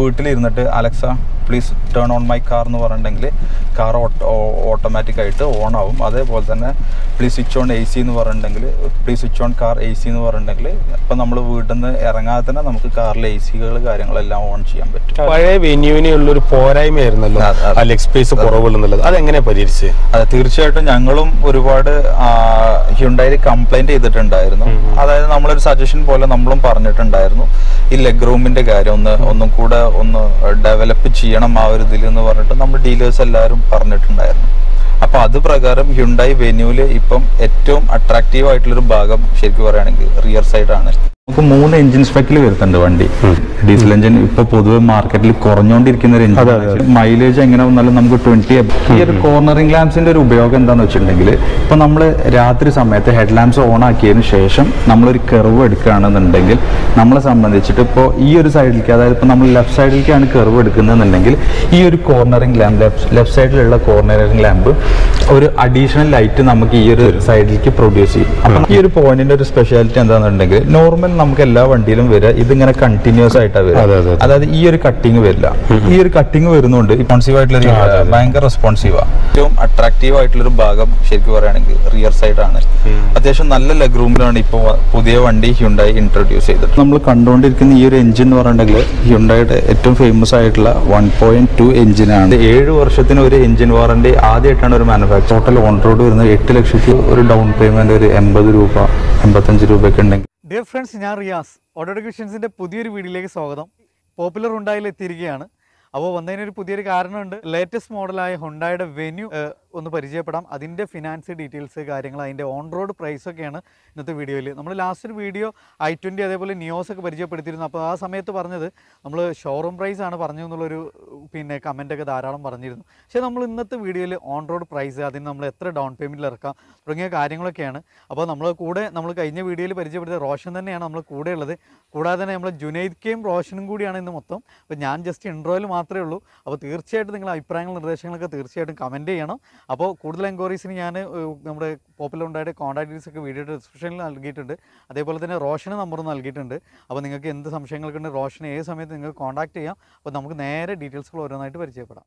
വീട്ടിലിരുന്നിട്ട് Alexa please turn on my car എന്ന് പറഞ്ഞിട്ടുണ്ടെങ്കിൽ കാർ ഓട്ടോമാറ്റിക് ആയിട്ട് ഓൺ ആവും അതേപോലെ തന്നെ please switch on A C എന്ന് പറഞ്ഞിട്ടുണ്ടെങ്കിൽ please switch on car A C എന്ന് പറഞ്ഞിട്ടുണ്ടെങ്കിൽ ഇപ്പം നമ്മൾ വീട്ടിൽ നിന്ന് ഇറങ്ങാതെ തന്നെ നമുക്ക് കാറിലെ എ സികൾ കാര്യങ്ങളെല്ലാം ഓൺ ചെയ്യാൻ പറ്റും പഴയ വെന്യൂവിനുള്ള ഒരു പോരായ്മയായിരുന്നല്ലോ അതെ, അതെ. ആ ലെഗ് സ്പേസ് കുറവുള്ളെന്നുള്ളത് അതെങ്ങനെ പരിഹരിച്ച് അതെ തീർച്ചയായിട്ടും ഞങ്ങളും ഒരുപാട് ഹ്യുണ്ടായി കംപ്ലൈന്റ് ചെയ്തിട്ടുണ്ടായിരുന്നു അതായത് നമ്മളൊരു സജഷൻ പോലെ നമ്മളും പറഞ്ഞിട്ടുണ്ടായിരുന്നു ഈ ലെഗ് റൂമിന്റെ കാര്യം ഒന്ന് ഒന്നും കൂടെ ഒന്ന് ഡെവലപ്പ് ചെയ്യണം ആ ഒരു ഇതിൽ എന്ന് പറഞ്ഞിട്ട് നമ്മൾ ഡീലേഴ്സ് എല്ലാവരും പറഞ്ഞിട്ടുണ്ടായിരുന്നു അപ്പൊ അത് പ്രകാരം ഹ്യുണ്ടായി വെന്യൂല് ഇപ്പം ഏറ്റവും അട്രാക്റ്റീവ് ആയിട്ടുള്ളൊരു ഭാഗം ശരിക്കും പറയുകയാണെങ്കിൽ റിയർ സൈഡ് ആണ് നമുക്ക് മൂന്ന് എഞ്ചിൻ സ്പെക്കിൽ വരുന്നുണ്ട് വണ്ടി ഡീസൽ എഞ്ചിൻ ഇപ്പൊ പൊതുവെ മാർക്കറ്റിൽ കുറഞ്ഞുകൊണ്ടിരിക്കുന്ന ഒരു എഞ്ചിൻ മൈലേജ് എങ്ങനെ വന്നാലും നമുക്ക് ട്വന്റി ഈ ഒരു കോർണറിംഗ് ലാംപ്സിന്റെ ഒരു ഉപയോഗം എന്താന്ന് വെച്ചിട്ടുണ്ടെങ്കിൽ ഇപ്പൊ നമ്മൾ രാത്രി സമയത്ത് ഹെഡ് ലാംപ്സ് ഓൺ ആക്കിയതിന് ശേഷം നമ്മളൊരു കെർവ് എടുക്കുകയാണെന്നുണ്ടെങ്കിൽ നമ്മളെ സംബന്ധിച്ചിട്ട് ഇപ്പോൾ ഈ ഒരു സൈഡിലേക്ക് അതായത് ഇപ്പൊ നമ്മൾ ലെഫ്റ്റ് സൈഡിലേക്കാണ് കെർവ് എടുക്കുന്നതെന്നുണ്ടെങ്കിൽ ഈ ഒരു കോർണറിംഗ് ലാമ്പ് ലെഫ്റ്റ് സൈഡിലുള്ള കോർണറിംഗ് ലാമ്പ് ഒരു അഡീഷണൽ ലൈറ്റ് നമുക്ക് ഈ ഒരു സൈഡിലേക്ക് പ്രൊഡ്യൂസ് ചെയ്യും അപ്പം ഈ ഒരു പോയിന്റിന്റെ ഒരു സ്പെഷ്യാലിറ്റി എന്താണെന്നുണ്ടെങ്കിൽ നോർമൽ നമുക്ക് എല്ലാ വണ്ടിയിലും വരിക ഇതിങ്ങനെ കണ്ടിന്യൂസ് ആയിട്ടാണ് അതെ, വരിക അതെ. അതായത് ഈ ഒരു കട്ടിങ് വരില്ല ഈ ഒരു കട്ടിങ് വരുന്നുണ്ട് റെസ്പോൺസീവ് ആയിട്ടുള്ള ഒരു ഭയങ്കര റെസ്പോൺസീവാ ഏറ്റവും അട്രാക്റ്റീവ് ആയിട്ടുള്ള ഒരു ഭാഗം ശരിക്കും പറയുകയാണെങ്കിൽ റിയർ സൈഡ് ആണ് അത്യാവശ്യം നല്ല ലെഗ് റൂമിലാണ് ഇപ്പോൾ പുതിയ വണ്ടി ഹ്യുണ്ടായി ഇൻട്രൊഡ്യൂസ് ചെയ്തത് നമ്മൾ കണ്ടുകൊണ്ടിരിക്കുന്ന ഈ ഒരു എഞ്ചിൻ എന്ന് പറഞ്ഞിട്ടുണ്ടെങ്കിൽ ഹ്യുണ്ടായുടെ ഏറ്റവും ഫേമസ് ആയിട്ടുള്ള വൺ പോയിന്റ് ടു എഞ്ചിനാണ് ഏഴ് വർഷത്തിന് ഒരു എഞ്ചിൻ വാറണ്ടി ആദ്യമായിട്ടാണ് ഒരു മാനുഫാക്ചർ ടോട്ടൽ ഓൺ റോഡ് വരുന്നത് എട്ട് ലക്ഷത്തി ഒരു ഡൗൺ പേയ്മെന്റ് ഒരു എൺപത് രൂപ എൺപത്തഞ്ച് രൂപയൊക്കെ ഉണ്ടെങ്കിൽ ഡിയർ ഫ്രണ്ട്സ് ഞാൻ റിയാസ് ഓട്ടോ ഡിവിഷൻസിൻ്റെ പുതിയൊരു വീഡിയോയിലേക്ക് സ്വാഗതം പോപ്പുലർ ഹുണ്ടായിൽ എത്തിയിരിക്കുകയാണ് അപ്പോൾ വന്നതിനൊരു പുതിയൊരു കാരണമുണ്ട് ലേറ്റസ്റ്റ് മോഡലായ ഹുണ്ടായുടെ വെന്യൂ ഒന്ന് പരിചയപ്പെടാം അതിൻ്റെ ഫിനാൻസ് ഡീറ്റെയിൽസ് കാര്യങ്ങൾ അതിൻ്റെ ഓൺ റോഡ് പ്രൈസൊക്കെയാണ് ഇന്നത്തെ വീഡിയോയിൽ നമ്മൾ ലാസ്റ്റ് ഒരു വീഡിയോ ഐ ട്വൻറ്റി അതേപോലെ നിയോസ് ഒക്കെ പരിചയപ്പെടുത്തിയിരുന്നു അപ്പോൾ ആ സമയത്ത് പറഞ്ഞത് നമ്മൾ ഷോറൂം പ്രൈസ് ആണ് പറഞ്ഞു എന്നുള്ളൊരു പിന്നെ കമൻ്റൊക്കെ ധാരാളം പറഞ്ഞിരുന്നു പക്ഷേ നമ്മൾ ഇന്നത്തെ വീഡിയോയിൽ ഓൺ റോഡ് പ്രൈസ് അതിന് നമ്മൾ എത്ര ഡൗൺ പേയ്മെൻറ്റിൽ ഇറക്കാം തുടങ്ങിയ കാര്യങ്ങളൊക്കെയാണ് അപ്പോൾ നമ്മൾ കൂടെ നമ്മൾ കഴിഞ്ഞ വീഡിയോയിൽ പരിചയപ്പെടുത്തിയ റോഷൻ തന്നെയാണ് നമ്മൾ കൂടെ ഉള്ളത് കൂടാതെ തന്നെ നമ്മൾ ജുനൈദ് കെയും റോഷനും കൂടിയാണ് ഇന്ന് മൊത്തം അപ്പോൾ ഞാൻ ജസ്റ്റ് ഇൻട്രോയിൽ മാത്രമേ ഉള്ളൂ അപ്പോൾ തീർച്ചയായിട്ടും നിങ്ങൾ അഭിപ്രായങ്ങൾ നിർദ്ദേശങ്ങളൊക്കെ തീർച്ചയായിട്ടും കമൻറ്റ് ചെയ്യണം അപ്പോൾ കൂടുതൽ എൻക്വയറീസിന് ഞാൻ ഏഹ്, നമ്മുടെ പോപ്പുലർ ഉണ്ടായിട്ട് കോൺടാക്ട് ഡീറ്റെയിൽസ് ഒക്കെ വീഡിയോ ഡിസ്ക്രിപ്ഷനിൽ നൽകിയിട്ടുണ്ട് അതേപോലെ തന്നെ റോഷന് നമ്പർ നൽകിയിട്ടുണ്ട് അപ്പോൾ നിങ്ങൾക്ക് എന്ത് സംശയങ്ങൾക്കുണ്ട് റോഷനെ ഏത് സമയത്ത് നിങ്ങൾക്ക് കോൺടാക്ട് ചെയ്യാം അപ്പോൾ നമുക്ക് നേരെ ഡീറ്റെയിൽസുകൾ ഓരോന്നായിട്ട് പരിചയപ്പെടാം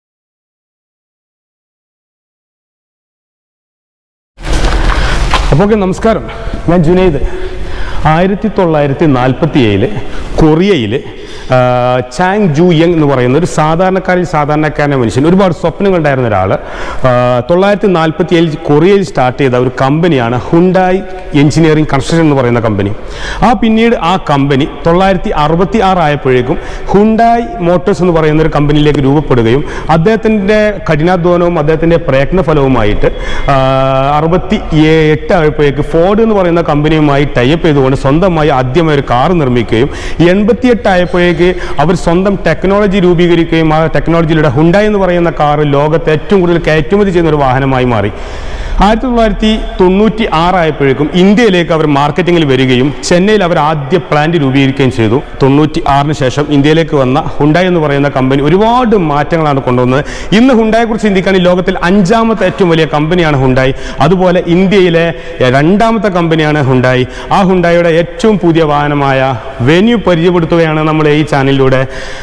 അപ്പോൾ ഓക്കെ നമസ്കാരം ഞാൻ ജുനൈദ് ആയിരത്തി തൊള്ളായിരത്തി നാൽപ്പത്തി ഏഴില് കൊറിയയിൽ ചാങ് ജു യങ് എന്ന് പറയുന്ന ഒരു സാധാരണക്കാരിൽ സാധാരണക്കാരൻ്റെ മനുഷ്യൻ ഒരുപാട് സ്വപ്നങ്ങൾ ഉണ്ടായിരുന്ന ഒരാൾ തൊള്ളായിരത്തി നാൽപ്പത്തി ഏഴിൽ കൊറിയയിൽ സ്റ്റാർട്ട് ചെയ്ത ഒരു കമ്പനിയാണ് ഹുണ്ടായി എഞ്ചിനീയറിംഗ് കൺസ്ട്രക്ഷൻ എന്ന് പറയുന്ന കമ്പനി ആ പിന്നീട് ആ കമ്പനി തൊള്ളായിരത്തി അറുപത്തി ആറായപ്പോഴേക്കും ഹുണ്ടായി മോട്ടോഴ്സ് എന്ന് പറയുന്ന ഒരു കമ്പനിയിലേക്ക് രൂപപ്പെടുകയും അദ്ദേഹത്തിൻ്റെ കഠിനാധ്വാനവും അദ്ദേഹത്തിൻ്റെ പ്രയത്നഫലവുമായിട്ട് അറുപത്തി എട്ട് ആയപ്പോഴേക്ക് ഫോർഡ് എന്ന് പറയുന്ന കമ്പനിയുമായി ടൈപ്പ് ചെയ്തുകൊണ്ട് സ്വന്തമായി ആദ്യമായി ഒരു കാർ നിർമ്മിക്കുകയും എൺപത്തിയെട്ട് ആയപ്പോഴേക്ക് അവർ സ്വന്തം ടെക്നോളജി രൂപീകരിക്കുകയും ആ ടെക്നോളജിയിലൂടെ ഹുണ്ടായി എന്ന് പറയുന്ന കാർ ലോകത്തെ ഏറ്റവും കൂടുതൽ കയറ്റുമതി ചെയ്യുന്ന ഒരു വാഹനമായി മാറി ആയിരത്തി തൊള്ളായിരത്തി തൊണ്ണൂറ്റി ആറായപ്പോഴേക്കും ഇന്ത്യയിലേക്ക് അവർ മാർക്കറ്റിങ്ങിൽ വരികയും ചെന്നൈയിൽ അവർ ആദ്യ പ്ലാന്റ് രൂപീകരിക്കുകയും ചെയ്തു തൊണ്ണൂറ്റി ആറിന് ശേഷം ഇന്ത്യയിലേക്ക് വന്ന ഹുണ്ടായി എന്ന് പറയുന്ന കമ്പനി ഒരുപാട് മാറ്റങ്ങളാണ് കൊണ്ടുവന്നത് ഇന്ന് ഹുണ്ടായെ കുറിച്ച് ചിന്തിക്കുകയാണെങ്കിൽ ലോകത്തിൽ അഞ്ചാമത്തെ ഏറ്റവും വലിയ കമ്പനിയാണ് ഹുണ്ടായി അതുപോലെ ഇന്ത്യയിലെ രണ്ടാമത്തെ കമ്പനിയാണ് ഹുണ്ടായി ആ ഹുണ്ടായിയുടെ ഏറ്റവും പുതിയ വാഹനമായ വെന്യൂ പരിചയപ്പെടുത്തുകയാണ് നമ്മൾ ഈ ചാനലിലൂടെ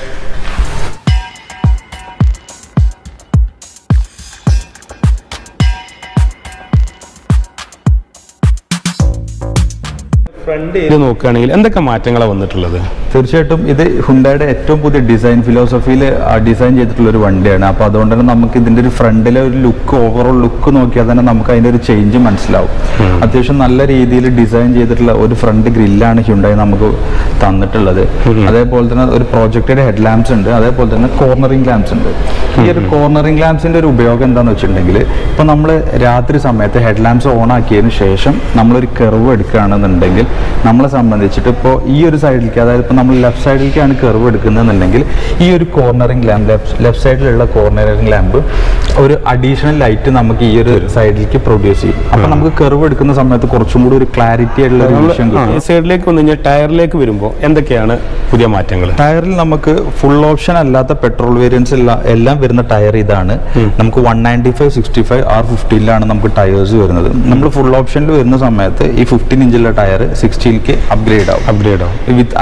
ഫ്രണ്ട് ഏരിയ നോക്കുകയാണെങ്കിൽ എന്തൊക്കെ മാറ്റങ്ങളാണ് വന്നിട്ടുള്ളത് തീർച്ചയായിട്ടും ഇത് ഹുണ്ടായുടെ ഏറ്റവും പുതിയ ഡിസൈൻ ഫിലോസഫിയിൽ ഡിസൈൻ ചെയ്തിട്ടുള്ള ഒരു വണ്ടിയാണ് അപ്പോൾ അതുകൊണ്ട് തന്നെ നമുക്ക് ഇതിന്റെ ഒരു ഫ്രണ്ടിലെ ഒരു ലുക്ക് ഓവറോൾ ലുക്ക് നോക്കിയാൽ തന്നെ നമുക്ക് അതിന്റെ ഒരു ചേഞ്ച് മനസ്സിലാവും അത്യാവശ്യം നല്ല രീതിയിൽ ഡിസൈൻ ചെയ്തിട്ടുള്ള ഒരു ഫ്രണ്ട് ഗ്രില്ലാണ് ഹ്യുണ്ടായി നമുക്ക് തന്നിട്ടുള്ളത് അതേപോലെ തന്നെ ഒരു പ്രോജക്റ്റഡ് ഹെഡ് ലാംപ്സ് ഉണ്ട് അതേപോലെ തന്നെ കോർണറിംഗ് ലാംപ്സ് ഉണ്ട് ഈ ഒരു കോർണറിംഗ് ലാംപ്സിന്റെ ഒരു ഉപയോഗം എന്താണെന്ന് വെച്ചിട്ടുണ്ടെങ്കിൽ ഇപ്പൊ നമ്മൾ രാത്രി സമയത്ത് ഹെഡ് ലാംപ്സ് ഓൺ ആക്കിയതിന് ശേഷം നമ്മളൊരു കെർവ് എടുക്കുകയാണെന്നുണ്ടെങ്കിൽ നമ്മളെ സംബന്ധിച്ചിട്ട് ഇപ്പോൾ ഈ ഒരു സൈഡിലേക്ക് അതായത് ഇപ്പോൾ നമ്മൾ ലെഫ്റ്റ് സൈഡിലേക്കാണ് കെർവ് എടുക്കുന്നതെന്നുണ്ടെങ്കിൽ ഈ ഒരു കോർണറിംഗ് ലാമ്പ് ലെഫ്റ്റ് സൈഡിലുള്ള കോർണറിംഗ് ലാമ്പ് ഒരു അഡീഷണൽ ലൈറ്റ് നമുക്ക് ഈ ഒരു സൈഡിലേക്ക് പ്രൊഡ്യൂസ് ചെയ്യും അപ്പൊ നമുക്ക് കെർവ് എടുക്കുന്ന സമയത്ത് കുറച്ചും കൂടി ഒരു ക്ലാരിറ്റി ആയിട്ടുള്ള ഒരു വിഷയം കിട്ടും ഈ സൈഡിലേക്ക് വന്നു കഴിഞ്ഞാൽ ടയറിലേക്ക് വരുമ്പോൾ എന്തൊക്കെയാണ് പുതിയ മാറ്റങ്ങൾ ടയറിൽ നമുക്ക് ഫുൾ ഓപ്ഷൻ അല്ലാത്ത പെട്രോൾ വേരിയൻസ് എല്ലാം വരുന്ന ടയർ ഇതാണ് നമുക്ക് one ninety five sixty five R ഫിഫ്റ്റീനിലാണ് നമുക്ക് ടയേഴ്സ് വരുന്നത് നമ്മൾ ഫുൾ ഓപ്ഷനിൽ വരുന്ന സമയത്ത് ഈ ഫിഫ്റ്റീൻ ഇഞ്ചിലുള്ള ടയർ സിക്സ്റ്റീനിലേക്ക് അപ്ഗ്രേഡ് ആവും അപ്ഗ്രേഡ് ആവും with alloys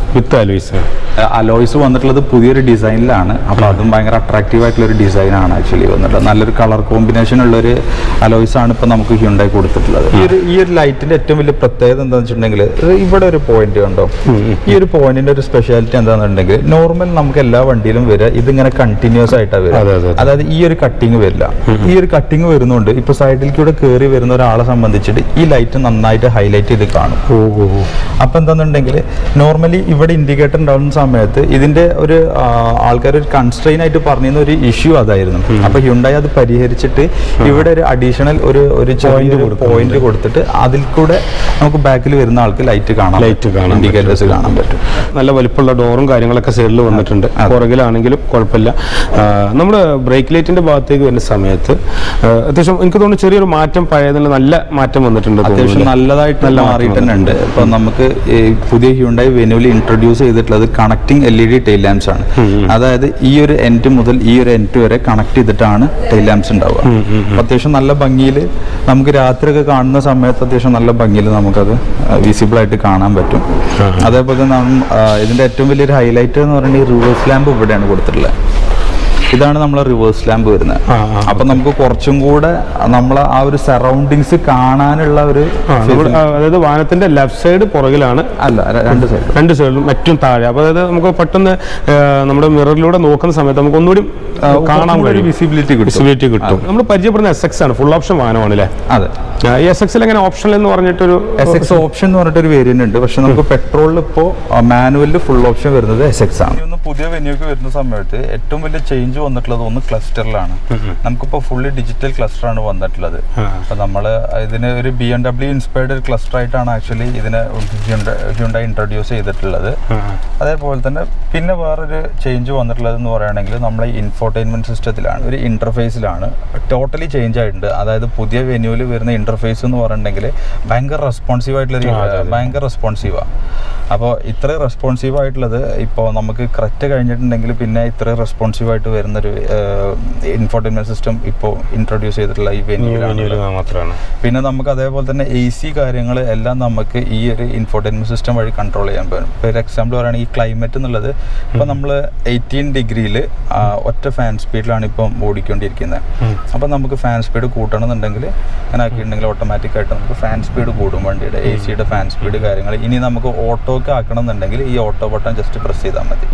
with alloys alloys വന്നിട്ടുള്ളത് പുതിയൊരു ഡിസൈനിലാണ് അപ്പോൾ അതും ഭയങ്കര അട്രാക്റ്റീവ് ആയിട്ടുള്ള ഒരു ഡിസൈനാണ് ആക്ച്വലി വന്നിട്ടുള്ളത് നല്ലൊരു കളർ കോമ്പിനേഷൻ ഉള്ള ഒരു അലോയ്സ് ആണ് ഇപ്പോൾ നമുക്ക് ഹ്യുണ്ടായി കൊടുത്തിട്ടുള്ളത് ഈ ഒരു ഈ ഒരു ലൈറ്റിന്റെ ഏറ്റവും വലിയ പ്രത്യേകത എന്താണെന്ന് വെച്ചിട്ടുണ്ടെങ്കിൽ ഇത് ഇവിടെ ഒരു പോയിന്റ് കണ്ടോ ഈ ഒരു പോയിന്റിന്റെ ഒരു സ്പെഷ്യാലിറ്റി എന്താണെന്നുണ്ടെങ്കിൽ നോർമൽ നമുക്ക് എല്ലാ വണ്ടിയിലും വരിക ഇതിങ്ങനെ കണ്ടിന്യൂസ് ആയിട്ടാണ് അതെ, വരിക അതെ, അതെ. അതായത് ഈ ഒരു കട്ടിങ് വരില്ല ഈ ഒരു കട്ടിങ് വരുന്നുണ്ട് ഇപ്പൊ സൈഡിൽ കൂടെ കയറി വരുന്ന ഒരാളെ സംബന്ധിച്ചിട്ട് ഈ ലൈറ്റ് നന്നായിട്ട് ഹൈലൈറ്റ് ചെയ്ത് കാണും ഓ ഓ ഓ. അപ്പൊ എന്താണെന്നുണ്ടെങ്കിൽ നോർമലി ഇവിടെ ഇൻഡിക്കേറ്റർ ഉണ്ടാവുന്ന സമയത്ത് ഇതിന്റെ ഒരു ആൾക്കാർ ഒരു കൺസ്ട്രെയിൻ ആയിട്ട് പറഞ്ഞിരുന്ന ഒരു ഇഷ്യൂ അതായിരുന്നു അപ്പൊ ഹ്യുണ്ടായി അത് പരിഹരിച്ചിട്ട് ഇവിടെ ഒരു അഡീഷണൽ ഒരു ഒരു ചെറിയ പോയിന്റ് കൊടുത്തിട്ട് അതിൽ കൂടെ നമുക്ക് ബാക്കിൽ വരുന്ന ആൾക്ക് ലൈറ്റ് കാണാം Light കാണാൻ ഇൻഡിക്കേറ്റേഴ്സ് കാണാൻ പറ്റും നല്ല വലിപ്പമുള്ള ഡോറും കാര്യങ്ങളൊക്കെ സൈഡിൽ വന്നിട്ടുണ്ട് പുറകിലാണെങ്കിലും കുഴപ്പമില്ല നമ്മൾ ബ്രേക്ക് ലൈറ്റിന്റെ ഭാഗത്തേക്ക് വരുന്ന സമയത്ത് ആ, അത്യാവശ്യം എനിക്ക് തോന്നുന്നു ചെറിയൊരു മാറ്റം പഴയതിൽ നല്ല മാറ്റം വന്നിട്ടുണ്ട് അത്യാവശ്യം തോന്നുന്നു. നല്ലതായിട്ട് നല്ല മാറ്റം മാറിയിട്ട് തന്നെ ഉണ്ട് ഇപ്പൊ നമുക്ക് ഈ പുതിയ ഹ്യുണ്ടായി വെനുവിൽ ഇൻട്രൊഡ്യൂസ് ചെയ്തിട്ടുള്ളത് connecting L E D tail lamps ആണ് അതായത് ഈ ഒരു എൻഡ് മുതൽ ഈ ഒരു എൻഡ് വരെ കണക്ട് ചെയ്തിട്ടാണ് ടെയിൽ ലാംപ്സ് ഉണ്ടാവുക അപ്പൊ അത്യാവശ്യം നല്ല ഭംഗിയിൽ നമുക്ക് രാത്രിയൊക്കെ കാണുന്ന സമയത്ത് അത്യാവശ്യം നല്ല ഭംഗിയിൽ നമുക്കത് വിസിബിൾ ആയിട്ട് കാണാൻ പറ്റും അതേപോലെ തന്നെ നം- ആ, ഇതിന്റെ ഏറ്റവും വലിയൊരു ഹൈലൈറ്റ് എന്ന് പറയുന്നത് ഈ റിവേഴ്സ് ലാമ്പ് ഇവിടെയാണ് കൊടുത്തിട്ടുള്ളത് ഇതാണ് നമ്മളെ റിവേഴ്സ് ലാമ്പ് വരുന്നത് ആ, ആ. അപ്പൊ നമുക്ക് കുറച്ചും കൂടെ നമ്മളെ ആ ഒരു സറൗണ്ടിങ്സ് കാണാനുള്ള ഒരു ആ, നമ്മള്, ആ, അതായത് വാഹനത്തിന്റെ ലെഫ്റ്റ് സൈഡ് പുറകിലാണ് അല്ല ര- രണ്ട് സൈഡ് രണ്ട് സൈഡിലും ഏറ്റവും താഴെ അപ്പോൾ അതായത് നമുക്ക് പെട്ടെന്ന് ആ, നമ്മുടെ മിററിലൂടെ നോക്കുന്ന സമയത്ത് നമുക്ക് ഒന്നുകൂടി ആ, കാണാൻ കഴിയും വിസിബിലിറ്റി കിട്ടും വിസിബിലിറ്റി കിട്ടും നമ്മൾ പരിചയപ്പെടുന്ന എസ് എക്സ് ആണ് ഫുൾ ഓപ്ഷൻ വാഹനമാണ് അല്ലേ അതെ ഈ എസ് എക്സിൽ എങ്ങനെ ഓപ്ഷനിൽ എന്ന് പറഞ്ഞിട്ടൊരു എസ് എക്സ് ഓപ്ഷൻ എന്ന് പറഞ്ഞിട്ട് ഒരു വേരിയന്റ് ഉണ്ട് പക്ഷെ നമുക്ക് പെട്രോളിൽ ഇപ്പോൾ മാനുവലിൽ ഫുൾ ഓപ്ഷൻ വരുന്നത് എസ് എക്സ് ആണ് ഒന്ന് പുതിയ വെന്യൂക്ക് വരുന്ന സമയത്ത് ഏറ്റവും വലിയ ചേഞ്ച് വന്നിട്ടുള്ളത് ഒന്ന് ക്ലസ്റ്ററിലാണ് നമുക്കിപ്പോൾ ഫുള്ളി ഡിജിറ്റൽ ക്ലസ്റ്റർ ആണ് വന്നിട്ടുള്ളത് ആ. അപ്പൊ നമ്മൾ ഇതിന് ഒരു ബി എം ഡബ്ല്യു ഇൻസ്പയർഡ് ഒരു ക്ലസ്റ്റർ ആയിട്ടാണ് ആക്ച്വലി ഇതിനെ ഹ്യുണ്ടായി ഇൻട്രൊഡ്യൂസ് ചെയ്തിട്ടുള്ളത് ആ. അതേപോലെ തന്നെ പിന്നെ വേറൊരു ചേഞ്ച് വന്നിട്ടുള്ളത് എന്ന് പറയുകയാണെങ്കിൽ നമ്മളെ ഇൻഫോർടൈൻമെന്റ് സിസ്റ്റത്തിലാണ് ഒരു ഇന്റർഫേസിലാണ് ടോട്ടലി ചേഞ്ച് ആയിട്ടുണ്ട് അതായത് പുതിയ വെന്യൂവിൽ വരുന്ന ഇന്റർഫേസ് എന്ന് പറഞ്ഞിട്ടുണ്ടെങ്കിൽ ഭയങ്കര റെസ്പോൺസീവ് ആയിട്ടുള്ള ആ, അതെ, അതെ. ഭയങ്കര റെസ്പോൺസീവാണ് അപ്പോൾ ഇത്ര റെസ്പോൺസീവ് ആയിട്ടുള്ളത് ഇപ്പോൾ നമുക്ക് ക്രെറ്റ കഴിഞ്ഞിട്ടുണ്ടെങ്കിൽ പിന്നെ ഇത്ര റെസ്പോൺസീവ് ആയിട്ട് വരുന്നൊരു ഇൻഫോർടൈൻമെന്റ് സിസ്റ്റം ഇപ്പോൾ ഇൻട്രൊഡ്യൂസ് ചെയ്തിട്ടുള്ള ഈ വെന്യൂവിലാണ് മെനുവിൽ മാത്രമാണ് പിന്നെ നമുക്ക് അതേപോലെ തന്നെ എ സി കാര്യങ്ങൾ എല്ലാം നമുക്ക് ഈ ഒരു ഇൻഫോർടൈൻമെന്റ് സിസ്റ്റം വഴി കൺട്രോൾ ചെയ്യാൻ പറ്റും ഇപ്പോൾ ഒരു എക്സാമ്പിൾ പറയുകയാണെങ്കിൽ ഈ ക്ലൈമറ്റ് എന്നുള്ളത് ഇപ്പോൾ നമ്മൾ എയ്റ്റീൻ ഡിഗ്രിയിൽ ഒറ്റ ഫാൻ സ്പീഡിലാണ് ഇപ്പം ഓടിക്കൊണ്ടിരിക്കുന്നത് അപ്പോൾ നമുക്ക് ഫാൻ സ്പീഡ് കൂട്ടണമെന്നുണ്ടെങ്കിൽ അങ്ങനെ ആക്കിയിട്ടുണ്ടെങ്കിൽ ഓട്ടോമാറ്റിക് ആയിട്ട് നമുക്ക് ഫാൻ സ്പീഡ് കൂടും വണ്ടിയുടെ എ സിയുടെ ഫാൻ സ്പീഡ് കാര്യങ്ങൾ ഇനി നമുക്ക് ഓട്ടോക്ക് ആക്കണം എന്നുണ്ടെങ്കിൽ ഈ ഓട്ടോ ബട്ടൺ ജസ്റ്റ് പ്രസ് ചെയ്താൽ മതി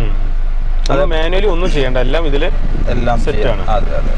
അത് മാനുവലി ഒന്നും ചെയ്യേണ്ട എല്ലാം ഇതിൽ എല്ലാം Set ചെയ്യാം. ആണ്. അതെ അതെ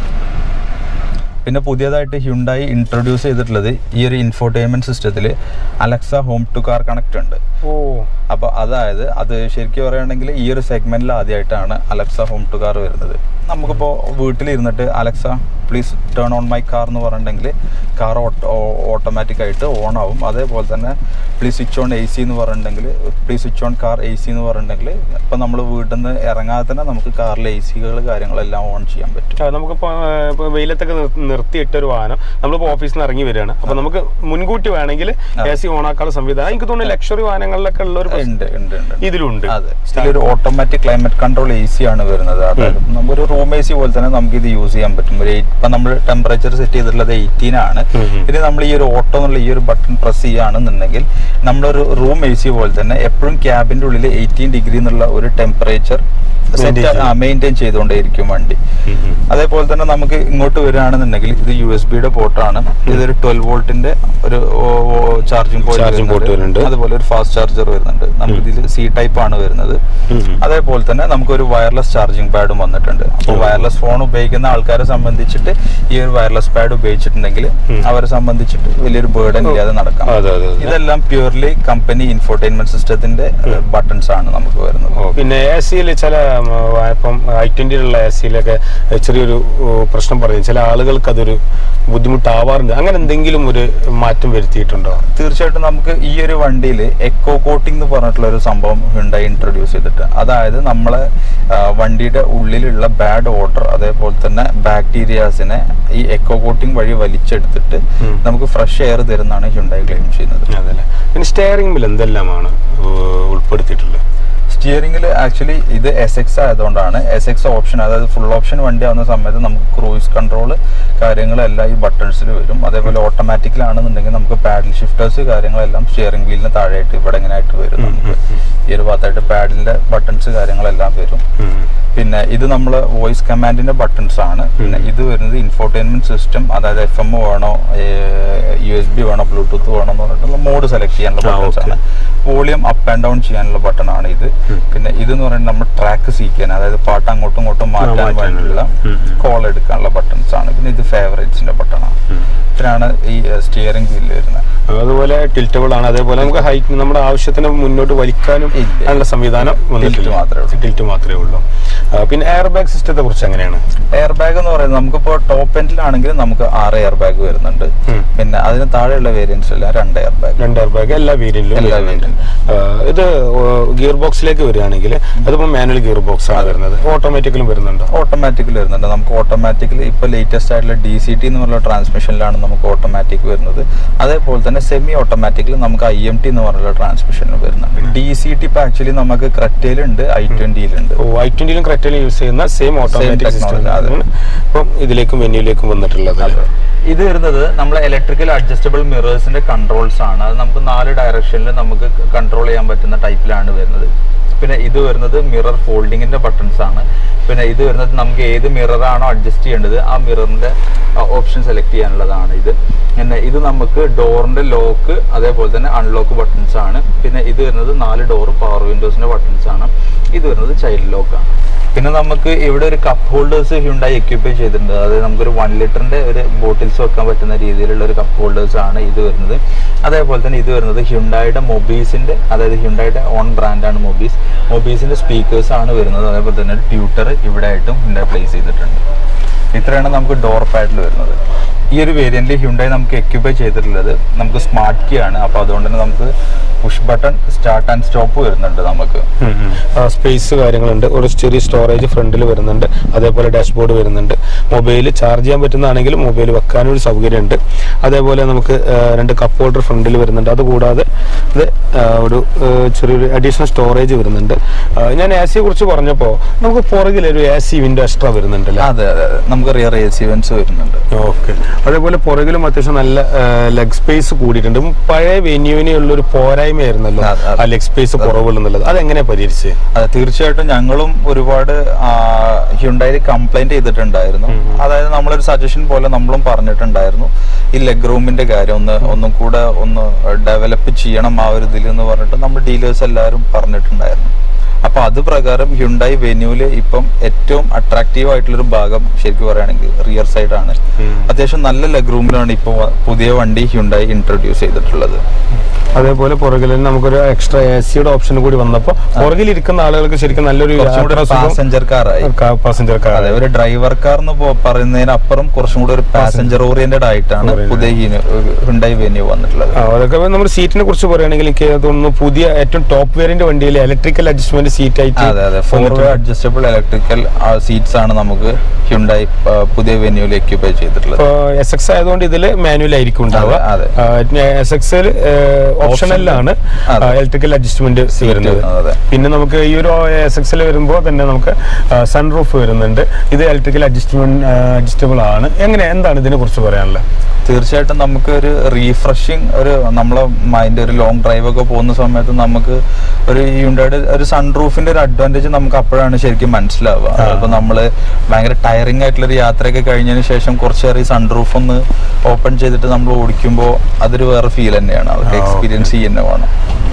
പിന്നെ പുതിയതായിട്ട് ഹ്യുണ്ടായി ഇൻട്രൊഡ്യൂസ് ചെയ്തിട്ടുള്ളത് ഈ ഒരു ഇൻഫോർടൈൻമെന്റ് സിസ്റ്റത്തിൽ Alexa home to car connect ഉണ്ട് ഓ അപ്പോൾ അതായത് അത് ശരിക്കും പറയുകയാണെങ്കിൽ ഈ ഒരു സെഗ്മെന്റിൽ ആദ്യമായിട്ടാണ് അലക്സ ഹോം ടു കാർ വരുന്നത് നമുക്കിപ്പോൾ വീട്ടിലിരുന്നിട്ട് Alexa please turn on my car എന്ന് പറഞ്ഞിട്ടുണ്ടെങ്കിൽ കാർ ഓട്ടോമാറ്റിക് ആയിട്ട് ഓൺ ആവും അതേപോലെ തന്നെ please switch on A C എന്ന് പറഞ്ഞിട്ടുണ്ടെങ്കിൽ please switch on car A C എന്ന് പറഞ്ഞിട്ടുണ്ടെങ്കിൽ ഇപ്പം നമ്മൾ വീട്ടിൽ നിന്ന് ഇറങ്ങാതെ തന്നെ നമുക്ക് കാറിലെ എ സികൾ കാര്യങ്ങളെല്ലാം ഓൺ ചെയ്യാൻ പറ്റും ആ, നമുക്കിപ്പോ ആ, ഇപ്പൊ വെയിലത്തൊക്കെ നിർ- നിർത്തിയിട്ട ഒരു വാഹനം നമ്മളിപ്പോ ഓഫീസിൽ നിന്ന് ഇറങ്ങി വരികയാണ് അപ്പൊ നമുക്ക് മുൻകൂട്ടി വേണമെങ്കിൽ എ സി ഓൺ ആക്കാനുള്ള സംവിധാനം എനിക്ക് തോന്നുന്നു ലക്ഷറി വാഹനങ്ങളിലൊക്കെ ഉള്ള ഒരു പ്രശ്നം ഉണ്ട് ഉണ്ട് ഉണ്ട് ഇതിലുണ്ട് അതെ ഇതിലൊരു automatic climate control A C ആണ് വരുന്നത് അതായത് നമുക്കൊരു റൂം എ സി പോലെ തന്നെ നമുക്ക് ഇത് യൂസ് ചെയ്യാൻ പറ്റും ഒരു eight- ഇപ്പൊ നമ്മൾ ടെമ്പറേച്ചർ സെറ്റ് ചെയ്തിട്ടുള്ളത് എയ്റ്റീൻ ആണ് ഇനി നമ്മൾ ഈ ഒരു ഓട്ടോ എന്നുള്ള ഈ ഒരു ബട്ടൺ പ്രസ് ചെയ്യുകയാണെന്നുണ്ടെങ്കിൽ നമ്മളൊരു റൂം എ സി പോലെ തന്നെ എപ്പോഴും ക്യാബിന്റെ ഉള്ളിൽ എയ്റ്റീൻ ഡിഗ്രി എന്നുള്ള ഒരു ടെമ്പറേച്ചർ Maintain ചെയ്യും. മെയിൻറ്റെയിൻ ചെയ്തുകൊണ്ടേയിരിക്കും വണ്ടി അതേപോലെ തന്നെ നമുക്ക് ഇങ്ങോട്ട് വരികയാണെന്നുണ്ടെങ്കിൽ ഇത് യു എസ് ബിയുടെ പോർട്ടാണ് ഇതൊരു ട്വൽവ് വോൾട്ടിന്റെ ഒരു ചാർജിംഗ് Charging port വരുന്നുണ്ട്. അതുപോലെ ഒരു ഫാസ്റ്റ് ചാർജർ വരുന്നുണ്ട് നമുക്ക് ഇതിൽ സി ടൈപ്പ് ആണ് വരുന്നത് അതേപോലെ തന്നെ നമുക്കൊരു വയർലെസ് ചാർജിംഗ് പാഡും വന്നിട്ടുണ്ട് അപ്പോൾ വയർലെസ് ഫോൺ ഉപയോഗിക്കുന്ന ആൾക്കാരെ സംബന്ധിച്ചിട്ട് ഈ ഒരു വയർലെസ് പാഡ് ഉപയോഗിച്ചിട്ടുണ്ടെങ്കിൽ അവരെ സംബന്ധിച്ചിട്ട് വലിയൊരു ബേർഡൻ ഇല്ലാതെ നടക്കാം അതെ അതെ അതെ. ഇതെല്ലാം പ്യൂർലി കമ്പനി ഇൻഫോർടൈൻമെന്റ് സിസ്റ്റത്തിന്റെ ബട്ടൺസ് ആണ് നമുക്ക് വരുന്നത് പിന്നെ എ സിയിൽ ചില ഉം, ആ, ഇപ്പം ഐ ട്വന്റിയിലുള്ള എ സിയിലൊക്കെ ചെറിയൊരു ഓ, പ്രശ്നം പറയും ചില ആളുകൾക്ക് അതൊരു ബുദ്ധിമുട്ടാവാറുണ്ട് അങ്ങനെ എന്തെങ്കിലും ഒരു മാറ്റം വരുത്തിയിട്ടുണ്ടോ തീർച്ചയായിട്ടും നമുക്ക് ഈ ഒരു വണ്ടിയിൽ എക്കോ കോട്ടിംഗ് എന്ന് പറഞ്ഞിട്ടുള്ള ഒരു സംഭവം ഹുണ്ടായി ഇൻട്രൊഡ്യൂസ് ചെയ്തിട്ട് അതായത് നമ്മളെ ആ, വണ്ടിയുടെ ഉള്ളിലുള്ള ബാഡ് ഓർഡർ അതേപോലെ തന്നെ ബാക്ടീരിയാസിനെ ഈ എക്കോ കോട്ടിംഗ് വഴി വലിച്ചെടുത്തിട്ട് ഉം. നമുക്ക് ഫ്രഷ് എയർ തരുന്നതാണ് ഹുണ്ടായി ക്ലെയിം ചെയ്യുന്നത് അതല്ലേ പിന്നെ സ്റ്റെയറിംഗ് ബിൽ എന്തെല്ലാമാണ് ഏർ, ഉൾപ്പെടുത്തിയിട്ടുള്ളത് സ്റ്റിയറിംഗിൽ ആക്ച്വലി ഇത് എസ് എക്സ് ആയതുകൊണ്ടാണ് എസ് എക്സ് ഓപ്ഷൻ അതായത് ഫുൾ ഓപ്ഷൻ വണ്ടി ആവുന്ന സമയത്ത് നമുക്ക് ക്രൂയിസ് കൺട്രോൾ കാര്യങ്ങളെല്ലാം ഈ ബട്ടൺസിൽ വരും അതേപോലെ ഓട്ടോമാറ്റിക്കലാണെന്നുണ്ടെങ്കിൽ നമുക്ക് പാഡിൽ ഷിഫ്റ്റേഴ്സ് കാര്യങ്ങളെല്ലാം സ്റ്റിയറിംഗ് വീലിന് താഴെയായിട്ട് ഇവിടെ ഇങ്ങനെ ആയിട്ട് വരും നമുക്ക് ഈ ഒരു ഭാഗത്തായിട്ട് പാഡിന്റെ ബട്ടൺസ് കാര്യങ്ങളെല്ലാം വരും പിന്നെ ഇത് നമ്മൾ വോയിസ് കമാൻഡിന്റെ ബട്ടൺസ് ആണ് പിന്നെ ഇത് വരുന്നത് ഇൻഫോർടൈൻമെന്റ് സിസ്റ്റം അതായത് എഫ് എം വേണോ യു എസ് ബി വേണോ ബ്ലൂടൂത്ത് വേണോ എന്ന് പറഞ്ഞിട്ടുള്ള മോഡ് സെലക്ട് ചെയ്യാനുള്ള ആ, ബട്ടൺസ് okay. ആണ് വോളിയം അപ്പ് ആൻഡ് ഡൗൺ ചെയ്യാനുള്ള ബട്ടൺ ആണ് ഇത് പിന്നെ ഇത് എന്ന് പറയുന്നത് നമ്മൾ ട്രാക്ക് സീക്കാൻ അതായത് പാട്ട് അങ്ങോട്ടും ഇങ്ങോട്ടും മാറ്റാൻ മാറ്റാനുള്ള. വേണ്ടിയുള്ള ഉം, ഉം. കോൾ എടുക്കാനുള്ള ബട്ടൺസ് ആണ് പിന്നെ ഇത് ഫേവറേറ്റ്സിന്റെ ബട്ടൺ ആണ് ഇത്രയാണ് ഈ സ്റ്റിയറിംഗ് വീലിൽ വരുന്നത് അതുപോലെ ടിൽറ്റബിൾ ആണ് അതേപോലെ നമുക്ക് ഹൈറ്റ് നമ്മുടെ ആവശ്യത്തിന് മുന്നോട്ട് വലിക്കാനും ഇല്ല. അതിനുള്ള സംവിധാനം Tilt മാത്രമേ ഉള്ളൂ. ടിൽറ്റ് മാത്രമേ ഉള്ളൂ ആ, പിന്നെ എയർ ബാഗ് സിസ്റ്റത്തെ കുറിച്ച് എങ്ങനെയാണ് എയർ ബാഗ് എന്ന് പറയുന്നത് നമുക്കിപ്പോൾ ടോപ്പ് എൻഡിലാണെങ്കിൽ നമുക്ക് ആറ് എയർ ബാഗ് വരുന്നുണ്ട് ഉം. പിന്നെ അതിന് താഴെയുള്ള വേരിയൻസ് എല്ലാം രണ്ട് എയർ ബാഗ് രണ്ട് എയർ ബാഗ് എല്ലാ വേരിയന്റിലും എല്ലാ ഇത് ഗിയർ ബോക്സിലേക്ക് വരികയാണെങ്കിൽ അതിപ്പോൾ മാനുവൽ ഗിയർ ബോക്സ് ആണ് വരുന്നത് ഓട്ടോമാറ്റിക്കലും വരുന്നുണ്ടോ ഓട്ടോമാറ്റിക്കൽ വരുന്നുണ്ട് നമുക്ക് ഓട്ടോമാറ്റിക്കലി ഇപ്പോൾ ലേറ്റസ്റ്റ് ആയിട്ടുള്ള ഡി സി ടി എന്ന് പറഞ്ഞ ട്രാൻസ്മിഷനിലാണ് നമുക്ക് ഓട്ടോമാറ്റിക് വരുന്നത് അതേപോലെ തന്നെ സെമി ഓട്ടോമാറ്റിക്കലി നമുക്ക് ഐ എം ടി എന്ന് പറഞ്ഞുള്ള ട്രാൻസ്മിഷനിൽ വരുന്നുണ്ട് ഡി സി ടി ഇപ്പോൾ ആക്ച്വലി നമുക്ക് ക്രെറ്റയിലുണ്ട് ഐ ട്വന്റിയിലുണ്ട് ഓ ഐ ട്വന്റിയിലും ക്രെറ്റയിലും യൂസ് ചെയ്യുന്ന സെയിം ഓട്ടോമാറ്റിക് സിസ്റ്റം technology, അതെ. ഇപ്പം ഇതിലേക്കും വെന്യൂലേക്കും വന്നിട്ടുള്ളത് ഇത് വരുന്നത് നമ്മളെ ഇലക്ട്രിക്കൽ അഡ്ജസ്റ്റബിൾ മിറേഴ്സിന്റെ കൺട്രോൾസ് ആണ് അത് നമുക്ക് നാല് ഡയറക്ഷനിൽ നമുക്ക് കൺട്രോൾ ചെയ്യാൻ പറ്റുന്ന ടൈപ്പിലാണ് വരുന്നത് പിന്നെ ഇത് വരുന്നത് മിറർ ഫോൾഡിങ്ങിന്റെ ബട്ടൺസ് ആണ് പിന്നെ ഇത് വരുന്നത് നമുക്ക് ഏത് മിററാണോ അഡ്ജസ്റ്റ് ചെയ്യേണ്ടത് ആ മിററിന്റെ ഓപ്ഷൻ സെലക്ട് ചെയ്യാനുള്ളതാണ് ഇത് പിന്നെ ഇത് നമുക്ക് ഡോറിന്റെ ലോക്ക് അതേപോലെ തന്നെ അൺലോക്ക് ബട്ടൺസ് ആണ് പിന്നെ ഇത് വരുന്നത് നാല് ഡോർ പവർ വിൻഡോസിന്റെ ബട്ടൺസ് ആണ് ഇത് വരുന്നത് ചൈൽഡ് ലോക്ക് ആണ് പിന്നെ നമുക്ക് ഇവിടെ ഒരു കപ്പ് ഹോൾഡേഴ്സ് ഹ്യുണ്ടായി എക്യുപ്പ് ചെയ്തിട്ടുണ്ട് അതായത് നമുക്കൊരു വൺ ലിറ്ററിന്റെ ഒരു ബോട്ടിൽസ് വെക്കാൻ പറ്റുന്ന രീതിയിലുള്ള ഒരു കപ്പ് ഹോൾഡേഴ്സ് ആണ് ഇത് വരുന്നത് അതേപോലെ തന്നെ ഇത് വരുന്നത് ഹ്യുണ്ടായുടെ മൊബീസിന്റെ അതായത് ഹ്യുണ്ടായുടെ ഓൺ ബ്രാൻഡാണ് മൊബീസ് മൊബീസിന്റെ സ്പീക്കേഴ്സ് ആണ് വരുന്നത് അതേപോലെ തന്നെ ട്യൂട്ടർ ഇവിടെ ആയിട്ടും ഹ്യുണ്ടായി പ്ലേസ് ചെയ്തിട്ടുണ്ട് ഇത്രയാണ് നമുക്ക് ഡോർ പാഡിൽ വരുന്നത് ഈ ഒരു വേരിയന്റിൽ ഹ്യുണ്ടായി നമുക്ക് എക്യുപ്പൈ ചെയ്തിട്ടുള്ളത് നമുക്ക് സ്മാർട്ട് കീ ആണ് അപ്പോൾ അതുകൊണ്ട് തന്നെ നമുക്ക് push button start and stop വരുന്നുണ്ട് നമുക്ക് സ്പേസ് കാര്യങ്ങളുണ്ട് ഒരു ചെറിയ സ്റ്റോറേജ് ഫ്രണ്ടിൽ വരുന്നുണ്ട് അതേപോലെ ഡാഷ്ബോർഡ് വരുന്നുണ്ട് മൊബൈൽ ചാർജ് ചെയ്യാൻ പറ്റുന്നതാണെങ്കിൽ മൊബൈൽ വെക്കാനും ഒരു സൗകര്യമുണ്ട് അതേപോലെ നമുക്ക് ആ, രണ്ട് കപ്പ് ഹോൾഡർ ഫ്രണ്ടിൽ വരുന്നുണ്ട് അതുകൂടാതെ ഇത് ആ, ഒരു ആ, ചെറിയൊരു അഡീഷണൽ സ്റ്റോറേജ് വരുന്നുണ്ട് ആ, ഞാൻ എ സിയെ കുറിച്ച് പറഞ്ഞപ്പോൾ നമുക്ക് പുറകിൽ ഒരു എ സി വിൻഡോ എക്സ്ട്രാ വരുന്നുണ്ടല്ലേ അതെ അതെ അതെ നമുക്ക് റിയർ എ സി വെൻസ് വരുന്നുണ്ട് ഓക്കെ അതേപോലെ പുറകിലും അത്യാവശ്യം നല്ല ലെഗ് സ്പേസ് കൂടിയിട്ടുണ്ട് ഉം, പഴയ വെന്യൂവിന് ഉള്ള ഒരു പോരായ്മയായിരുന്നല്ലോ അതെ, അതെ. ആ ലെഗ് സ്പേസ് കുറവുള്ളെന്നുള്ളത് അതെങ്ങനെ പരിഹരിച്ച് അതെ തീർച്ചയായിട്ടും ഞങ്ങളും ഒരുപാട് ഹ്യുണ്ടായി കംപ്ലൈന്റ് ചെയ്തിട്ടുണ്ടായിരുന്നു അതായത് നമ്മളൊരു സജഷൻ പോലെ നമ്മളും പറഞ്ഞിട്ടുണ്ടായിരുന്നു ഈ ലെഗ് റൂമിന്റെ കാര്യം ഒന്ന് ഒന്നും കൂടെ ഒന്ന് ഡെവലപ്പ് ചെയ്യണം ആ ഒരു ഇതിൽ എന്ന് പറഞ്ഞിട്ട് നമ്മൾ ഡീലേഴ്സ് എല്ലാവരും പറഞ്ഞിട്ടുണ്ടായിരുന്നു അപ്പൊ അത് പ്രകാരം ഹ്യുണ്ടായി വെന്യൂല് ഇപ്പം ഏറ്റവും അട്രാക്റ്റീവ് ആയിട്ടുള്ള ഒരു ഭാഗം ശരിക്കും പറയുകയാണെങ്കിൽ റിയർ സൈഡ് ആണ് അത്യാവശ്യം നല്ല ലെഗ് റൂമിലാണ് ഇപ്പോൾ പുതിയ വണ്ടി ഹ്യുണ്ടായി ഇൻട്രൊഡ്യൂസ് ചെയ്തിട്ടുള്ളത് അതേപോലെ പുറകിൽ തന്നെ നമുക്കൊരു എക്സ്ട്രാ എ സിയുടെ ഓപ്ഷൻ കൂടി വന്നപ്പോൾ പുറകിൽ ഇരിക്കുന്ന ആളുകൾക്ക് ശരിക്കും നല്ലൊരു കുറച്ചും കൂടി പാസഞ്ചർ കാറായി പാസഞ്ചർ കാർ അതെ ഒരു ഡ്രൈവർ കാർ എന്ന് പോ- പറയുന്നതിനപ്പുറം കുറച്ചും കൂടി ഒരു പാസഞ്ചർ ഓറിയന്റഡ് ആയിട്ടാണ് പുതിയ ഹുണ്ടായി വെന്യൂ വന്നിട്ടുള്ളത് അതൊക്കെ നമ്മുടെ സീറ്റിനെ കുറിച്ച് പറയുകയാണെങ്കിൽ എനിക്ക് തോന്നുന്നു പുതിയ ഏറ്റവും ടോപ്പ് വേരിയന്റ് വണ്ടിയിൽ ഇലക്ട്രിക്കൽ അഡ്ജസ്റ്റ്മെന്റ് സീറ്റ് ആയിട്ട് അതെ അതെ four way adjustable electrical seats ആണ് നമുക്ക് ഹ്യുണ്ടായി പുതിയ വെന്യൂല് എക്യുപ്പൈ ചെയ്തിട്ടുള്ളത് ഇപ്പോൾ എസ് എക്സ് ആയതുകൊണ്ട് ഇതിൽ മാനുവൽ ആയിരിക്കും ഉണ്ടാവുക അതെ, എസ് എക്സ് ഓപ്ഷണലിലാണ് അതെ. ഇലക്ട്രിക്കൽ അഡ്ജസ്റ്റ്മെന്റ് വരുന്നത് അതെ പിന്നെ നമുക്ക് ഈ ഒരു എസ് എക്സിൽ വരുമ്പോൾ തന്നെ നമുക്ക് സൺ റൂഫ് വരുന്നുണ്ട് ഇത് ഇലക്ട്രിക്കൽ അഡ്ജസ്റ്റ്മെന്റ് അഡ്ജസ്റ്റബിൾ ആണ് എങ്ങനെ എന്താണ് ഇതിനെ കുറിച്ച് പറയാനുള്ളത് തീർച്ചയായിട്ടും നമുക്ക് ഒരു റീഫ്രഷിങ് ഒരു നമ്മളെ മൈൻഡ് ഒരു ലോങ് ഡ്രൈവ് ഒക്കെ പോകുന്ന സമയത്ത് നമുക്ക് ഒരു ഹ്യുണ്ടായുടെ ഒരു സൺറൂഫിന്റെ ഒരു അഡ്വാൻറ്റേജ് നമുക്ക് അപ്പോഴാണ് ശരിക്കും മനസ്സിലാവുക അപ്പൊ നമ്മള് ഭയങ്കര ടയറിംഗ് ആയിട്ടുള്ള ഒരു യാത്രയൊക്കെ കഴിഞ്ഞതിന് ശേഷം കുറച്ച് നേരം ഈ സൺറൂഫ് ഒന്ന് ഓപ്പൺ ചെയ്തിട്ട് നമ്മൾ ഓടിക്കുമ്പോൾ അതൊരു വേറെ ഫീൽ തന്നെയാണ് അതൊക്കെ എക്സ്പീരിയൻസ് ചെയ്യുന്ന വേണം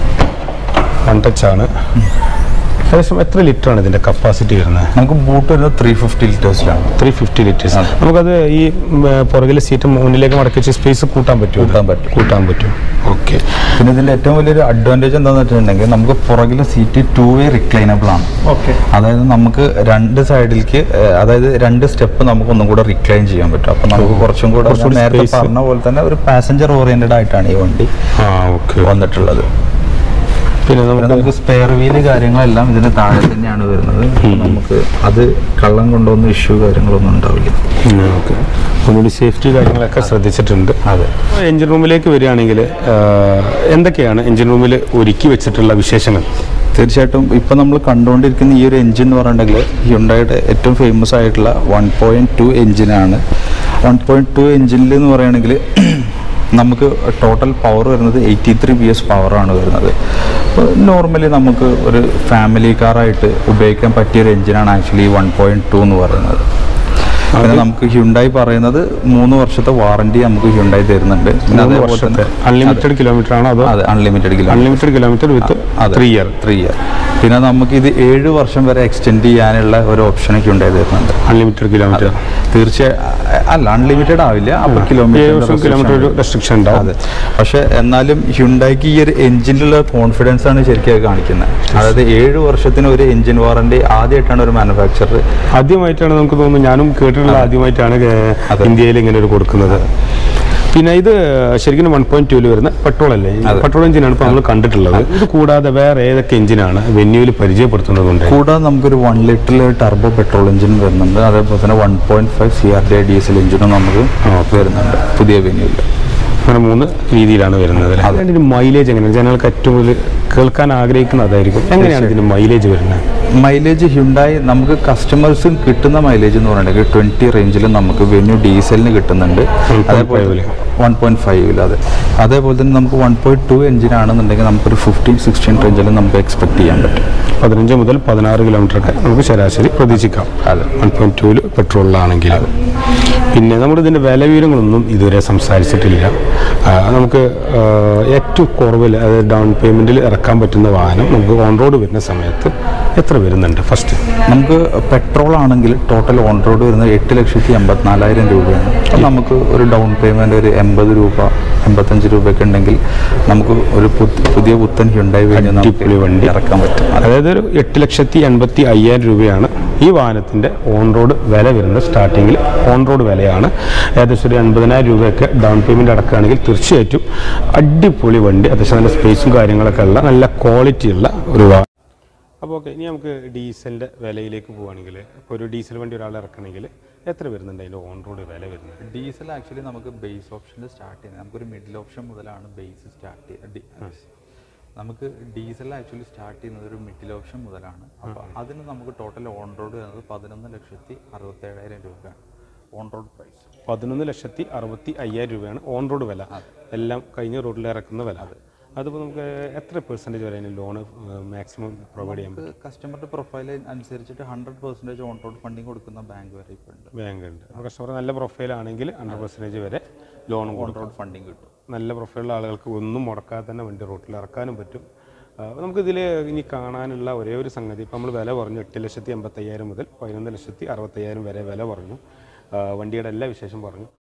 വൺ ടച്ച് ആണ് ഏകദേശം എത്ര ലിറ്റർ ആണ് ഇതിന്റെ കപ്പാസിറ്റി വരുന്നത് നമുക്ക് ബൂട്ട് വരുന്നത് ത്രീ ഫിഫ്റ്റി ലിറ്റേഴ്സിലാണ് ത്രീ ഫിഫ്റ്റി ലിറ്റേഴ്സ് അതെ. നമുക്കത് ഈ ഉം, പുറകിലെ സീറ്റ് മുന്നിലേക്ക് മടക്കി വെച്ച് സ്പേസ് കൂട്ടാൻ പറ്റുമോ കൂട്ടാൻ പറ്റും. കൂട്ടാൻ പറ്റും ഓക്കെ പിന്നെ ഇതിന്റെ ഏറ്റവും വലിയൊരു അഡ്വാൻറ്റേജ് എന്താണെന്ന് വെച്ചിട്ടുണ്ടെങ്കിൽ നമുക്ക് പുറകിലെ സീറ്റ് ടു വേ റിക്ലൈനബിൾ ആണ് ഓക്കെ അതായത് നമുക്ക് രണ്ട് സൈഡിലേക്ക് ഏഹ്, അതായത് രണ്ട് സ്റ്റെപ്പ് നമുക്ക് ഒന്നും കൂടെ റിക്ലൈൻ ചെയ്യാൻ പറ്റും അപ്പൊ നമുക്ക് കുറച്ചും കൂടെ കുറച്ചുകൂടി ഞാൻ നേരത്തെ space. പറഞ്ഞ പോലെ തന്നെ ഒരു പാസഞ്ചർ ഓറിയന്റഡ് ആയിട്ടാണ് ഈ വണ്ടി ആ ഓക്കെ വന്നിട്ടുള്ളത് പിന്നെ പിന്നെ നമുക്ക് നമുക്ക് സ്പെയർ വീല് കാര്യങ്ങളെല്ലാം ഇതിന് താഴെ തന്നെയാണ് വരുന്നത് നമുക്ക് അത് കള്ളം കൊണ്ടൊന്നും ഇഷ്യൂ കാര്യങ്ങളൊന്നും ഉണ്ടാവില്ല ഓക്കെ ഒന്നുകൂടി സേഫ്റ്റി കാര്യങ്ങളൊക്കെ ശ്രദ്ധിച്ചിട്ടുണ്ട് അതെ എഞ്ചിൻ റൂമിലേക്ക് വരികയാണെങ്കിൽ എന്തൊക്കെയാണ് എഞ്ചിൻ റൂമിൽ ഒരുക്കി വെച്ചിട്ടുള്ള വിശേഷങ്ങൾ തീർച്ചയായിട്ടും ഇപ്പം നമ്മൾ കണ്ടുകൊണ്ടിരിക്കുന്ന ഈ ഒരു എഞ്ചിൻ എന്ന് പറഞ്ഞിട്ടുണ്ടെങ്കിൽ ഹ്യുണ്ടായുടെ ഏറ്റവും ഫേമസ് ആയിട്ടുള്ള വൺ പോയിൻറ്റ് ടു എഞ്ചിനാണ് വൺ പോയിൻറ്റ് ടു എഞ്ചിനിൽ എന്ന് പറയുകയാണെങ്കിൽ നമുക്ക് ടോട്ടൽ പവർ വരുന്നത് എയ്റ്റി ത്രീ ബി എസ് പവറാണ് വരുന്നത് അപ്പോൾ നോർമലി നമുക്ക് ഒരു ഫാമിലി കാറായിട്ട് ഉപയോഗിക്കാൻ പറ്റിയ ഒരു എഞ്ചിനാണ് ആക്ച്വലി വൺ പോയിൻറ്റ് ടു എന്ന് പറയുന്നത് പിന്നെ നമുക്ക് ഹ്യുണ്ടായി പറയുന്നത് മൂന്ന് വർഷത്തെ വാറണ്ടി നമുക്ക് ഹ്യുണ്ടായി തരുന്നുണ്ട് പിന്നെ മൂന്ന് അതേപോലെ വർഷത്തെ തന്നെ അൺലിമിറ്റഡ് കിലോമീറ്റർ ആണോ അതോ അതെ unlimited kilo unlimited kilometre with three year three year പിന്നെ നമുക്ക് ഇത് ഏഴ് വർഷം വരെ എക്സ്റ്റെൻഡ് ചെയ്യാനുള്ള ഒരു ഓപ്ഷനൊക്കെ ഉണ്ടായി തരുന്നുണ്ട് അൺലിമിറ്റഡ് കിലോമീറ്റർ തീർച്ചയായും അല്ല അൺലിമിറ്റഡ് ആവില്ല അപ്പൊ ഏഴ് വർഷം കിലോമീറ്റർ ഒരു കിലോമീറ്റർ റെസ്ട്രിക്ഷൻ ഉണ്ടാവും അതെ പക്ഷെ എന്നാലും ഹ്യുണ്ടായിക്ക് ഈ ഒരു എഞ്ചിനിലുള്ള കോൺഫിഡൻസ് ആണ് ശരിക്കും അത് കാണിക്കുന്നത് അതായത് ഏഴ് വർഷത്തിന് ഒരു എഞ്ചിൻ വാറണ്ടി ആദ്യമായിട്ടാണ് ഒരു മാനുഫാക്ചറർ ആദ്യമായിട്ടാണ് നമുക്ക് തോന്നുന്നു ഞാനും കേട്ടിട്ടുള്ള ആദ്യമായിട്ടാണ് കേ- അതെ. ഇന്ത്യയിൽ ഇങ്ങനെ ഒരു കൊടുക്കുന്നത് പിന്നെ ഇത് ശരിക്കും വൺ പോയിന്റ് ടൂല് വരുന്ന പെട്രോൾ അല്ലേ അതെ. പെട്രോൾ എഞ്ചിനാണ് ഇപ്പോൾ നമ്മൾ കണ്ടിട്ടുള്ളത് ഇത് കൂടാതെ വേറെ ഏതൊക്കെ എഞ്ചിനാണ് വെന്യൂവിൽ പരിചയപ്പെടുത്തുന്നതുണ്ട് കൂടാതെ നമുക്കൊരു വൺ ലിറ്ററിൽ ടർബോ പെട്രോൾ എഞ്ചിൻ വരുന്നുണ്ട് അതേപോലെ തന്നെ one point five C R D diesel എഞ്ചിനും നമുക്ക് വരുന്നുണ്ട് പുതിയ വെന്യൂല് അങ്ങനെ മൂന്ന് രീതിയിലാണ് വരുന്നത് അതെ. അതിന്റെ മൈലേജ് എങ്ങനെയാണ് ജനങ്ങൾക്ക് ഏറ്റവും കൂടുതൽ കേൾക്കാൻ ആഗ്രഹിക്കുന്നത് അതായിരിക്കും എങ്ങനെയാണ് ഇതിന്റെ മൈലേജ് വരുന്നത് മൈലേജ് ഹ്യുണ്ടായി നമുക്ക് കസ്റ്റമേഴ്സിന് കിട്ടുന്ന മൈലേജ് എന്ന് പറയുന്നത് ട്വന്റി റേഞ്ചിൽ നമുക്ക് വെന്യൂ ഡീസലിന് കിട്ടുന്നുണ്ട് 1.5 ല്. വൺ പോയിന്റ് ഫൈവിൽ അതെ അതേപോലെ തന്നെ നമുക്ക് വൺ പോയിന്റ് ടു എഞ്ചിൻ ആണെന്നുണ്ടെങ്കിൽ നമുക്കൊരു ഫിഫ്റ്റീൻ സിക്സ്റ്റീൻ റേഞ്ചിൽ നമുക്ക് എക്സ്പെക്ട് ചെയ്യാൻ പറ്റും പതിനഞ്ച് മുതൽ പതിനാറ് കിലോമീറ്റർ ഒക്കെ നമുക്ക് ശരാശരി പ്രതീക്ഷിക്കാം അതെ. വൺ പോയിന്റ് ടൂല് പെട്രോളിലാണെങ്കിൽ പിന്നെ നമ്മൾ ഇതിൻ്റെ വില വിവരങ്ങളൊന്നും ഇതുവരെ സംസാരിച്ചിട്ടില്ല ആ, നമുക്ക് ആ, ഏറ്റവും കുറവിൽ അതായത് ഡൗൺ പേയ്മെൻറ്റിൽ ഇറക്കാൻ പറ്റുന്ന വാഹനം നമുക്ക് ഓൺ റോഡ് വരുന്ന സമയത്ത് എത്ര വരുന്നുണ്ട് ഫസ്റ്റ് നമുക്ക് പെട്രോൾ ആണെങ്കിൽ ടോട്ടൽ ഓൺ റോഡ് വരുന്നത് എട്ട് ലക്ഷത്തി എൺപത്തിനാലായിരം രൂപയാണ് അപ്പോൾ നമുക്ക് ഒരു ഡൗൺ പേയ്മെന്റ് ഒരു എൺപത് രൂപ എൺപത്തഞ്ച് രൂപയൊക്കെ ഉണ്ടെങ്കിൽ നമുക്ക് ഒരു പുത്- പുതിയ പുത്തൻ ഹ്യുണ്ടായി വേണ്ടി അടിപൊളി വണ്ടി. ഇറക്കാൻ പറ്റും അതെ. അതായത് ഒരു എട്ട് ലക്ഷത്തി എൺപത്തി അയ്യായിരം രൂപയാണ് ഈ വാഹനത്തിൻ്റെ ഓൺ റോഡ് വില വരുന്നത് സ്റ്റാർട്ടിങ്ങിൽ ഓൺ റോഡ് വിലയാണ് ഏകദേശം ഒരു എൺപതിനായിരം രൂപയൊക്കെ ഡൗൺ പേയ്മെൻറ്റ് അടക്കുകയാണെങ്കിൽ തീർച്ചയായിട്ടും അടിപൊളി വണ്ടി അത്യാവശ്യം നല്ല സ്പേസും കാര്യങ്ങളൊക്കെ ഉള്ള നല്ല ക്വാളിറ്റി ഉള്ള ഒരു വാഹനം അപ്പോൾ ഓക്കെ ഇനി നമുക്ക് ഡീസലിൻ്റെ വിലയിലേക്ക് പോവുകയാണെങ്കിൽ ഇപ്പോൾ ഒരു ഡീസൽ വണ്ടി ഒരാൾ ഇറക്കണമെങ്കിൽ എത്ര വരുന്നുണ്ട് അതിൻ്റെ ഓൺ റോഡ് വില വരുന്നത് ഡീസൽ ആക്ച്വലി നമുക്ക് ബേസ് ഓപ്ഷനിൽ സ്റ്റാർട്ട് ചെയ്യുന്നത് നമുക്കൊരു മിഡിൽ ഓപ്ഷൻ മുതലാണ് ബേസ് സ്റ്റാർട്ട് ചെയ്യുന്നത് നമുക്ക് ഡീസൽ ആക്ച്വലി സ്റ്റാർട്ട് ചെയ്യുന്നത് ഒരു മിഡിൽ ഓപ്ഷൻ മുതലാണ് അപ്പോൾ അതിന് നമുക്ക് ടോട്ടൽ ഓൺ റോഡ് വരുന്നത് പതിനൊന്ന് ലക്ഷത്തി അറുപത്തേഴായിരം രൂപയാണ് ഓൺ റോഡ് പ്രൈസ് പതിനൊന്ന് ലക്ഷത്തി അറുപത്തി അയ്യായിരം രൂപയാണ് ഓൺ റോഡ് വില എല്ലാം കഴിഞ്ഞ റോഡിൽ ഇറക്കുന്ന വില അതിപ്പോൾ നമുക്ക് എത്ര പെർസെൻറ്റേജ് വരെ അതിന് ലോണ് മാക്സിമം പ്രൊവൈഡ് ചെയ്യാൻ പറ്റും കസ്റ്റമറുടെ പ്രൊഫൈൽ അനുസരിച്ചിട്ട് hundred percentage on road funding കൊടുക്കുന്ന ബാങ്ക് വരെ ഇപ്പോൾ ഉണ്ട് ബാങ്ക് ഉണ്ട് അപ്പോൾ കസ്റ്റമർ നല്ല പ്രൊഫൈലാണെങ്കിൽ ഹൺഡ്രഡ് പെർസെൻറ്റേജ് വരെ ലോണും ഓൺ കൊടുക്കും റോഡ് ഫണ്ടിങ് കിട്ടും നല്ല പ്രൊഫൈലുള്ള ആളുകൾക്ക് ഒന്നും മുടക്കാതെ തന്നെ വണ്ടി റോട്ടിൽ ഇറക്കാനും പറ്റും ആ, അപ്പോൾ നമുക്കിതിൽ ഇനി കാണാനുള്ള ഒരേ ഒരു സംഗതി ഇപ്പോൾ നമ്മൾ വില പറഞ്ഞു എട്ട് ലക്ഷത്തി എൺപത്തയ്യായിരം മുതൽ പതിനൊന്ന് ലക്ഷത്തി അറുപത്തയ്യായിരം വരെ വില പറഞ്ഞു ആ, വണ്ടിയുടെ എല്ലാ വിശേഷം പറഞ്ഞു